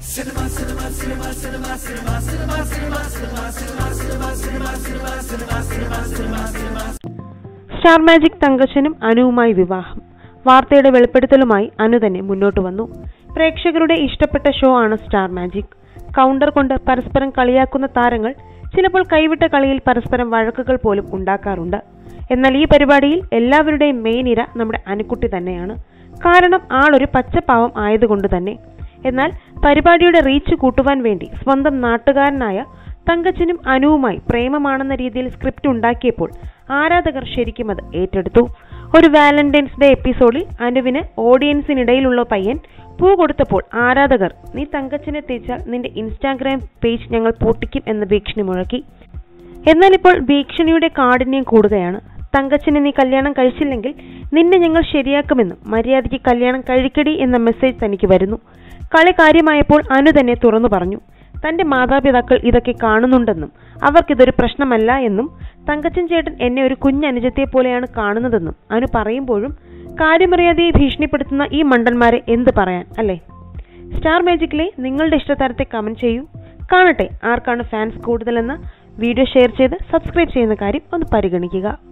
star magic തങ്കച്ചനും അനുവുമായി വിവാഹം വാർത്തയുടെ വെളിപ്പെടുത്തലുമായി അനു തന്നെ മുന്നോട്ട് വന്നു പ്രേക്ഷകരുടെ ഇഷ്ടപ്പെട്ട ഷോ ആണ് സ്റ്റാർ മാജിക് കൗണ്ടർ കൊണ്ട് പരസ്പരം കളിയാക്കുന്ന താരങ്ങൾ ചിലപ്പോൾ കൈവിട്ട കളിയിൽ പരസ്പരം വഴക്കുകൾ പോലും ഉണ്ടാക്കാറുണ്ട് എന്നാൽ ഈ പരിപാടിയിൽ എല്ലാവരുടെയും മെയിൻ ഇര നമ്മുടെ അനുക്കുട്ടി തന്നെയാണ് കാരണം ആളൊരു പച്ചപ്പാവം ആയതുകൊണ്ട് തന്നെ എന്നാൽ പരിപാടിയുടെ റീച്ച് കൂട്ടുവാൻ വേണ്ടി സ്വന്തം നാട്ടുകാരനായ തങ്കച്ചനും അനുവുമായി പ്രേമമാണെന്ന രീതിയിൽ സ്ക്രിപ്റ്റ് ഉണ്ടാക്കിയപ്പോൾ ആരാധകർ ശരിക്കും അത് ഏറ്റെടുത്തു ഒരു വാലന്റൈൻസ് ഡേ എപ്പിസോഡിൽ അനുവിന് ഓഡിയൻസിനിടയിലുള്ള പയ്യൻ പൂ കൊടുത്തപ്പോൾ ആരാധകർ നീ തങ്കച്ചനെ തേച്ചാൽ നിന്റെ ഇൻസ്റ്റാഗ്രാം പേജ് ഞങ്ങൾ പൊട്ടിക്കും എന്ന ഭീഷണി മുഴക്കി എന്നാൽ ഇപ്പോൾ ഭീഷണിയുടെ കാഠിന്യം കൂടുകയാണ് തങ്കച്ചനെ നീ കല്യാണം കഴിച്ചില്ലെങ്കിൽ നിന്നെ ഞങ്ങൾ ശരിയാക്കുമെന്നും മര്യാദയ്ക്ക് കല്യാണം കഴിക്കടി എന്ന മെസ്സേജ് തനിക്ക് വരുന്നു കളി കാര്യമായപ്പോൾ അനു തന്നെ തുറന്നു പറഞ്ഞു തന്റെ മാതാപിതാക്കൾ ഇതൊക്കെ കാണുന്നുണ്ടെന്നും അവർക്കിതൊരു പ്രശ്നമല്ല എന്നും തങ്കച്ചൻ ചേട്ടൻ എന്നെ ഒരു കുഞ്ഞനുജത്തെ പോലെയാണ് കാണുന്നതെന്നും അനു പറയുമ്പോഴും കാര്യമറിയാതെ ഭീഷണിപ്പെടുത്തുന്ന ഈ മണ്ടന്മാരെ എന്ത് പറയാൻ അല്ലേ സ്റ്റാർ മാജിക്കിലെ നിങ്ങളുടെ ഇഷ്ടതാരത്തെ കമന്റ് ചെയ്യൂ കാണട്ടെ ആർക്കാണ് ഫാൻസ് കൂടുതലെന്ന് വീഡിയോ ഷെയർ ചെയ്ത് സബ്സ്ക്രൈബ് ചെയ്യുന്ന കാര്യം ഒന്ന് പരിഗണിക്കുക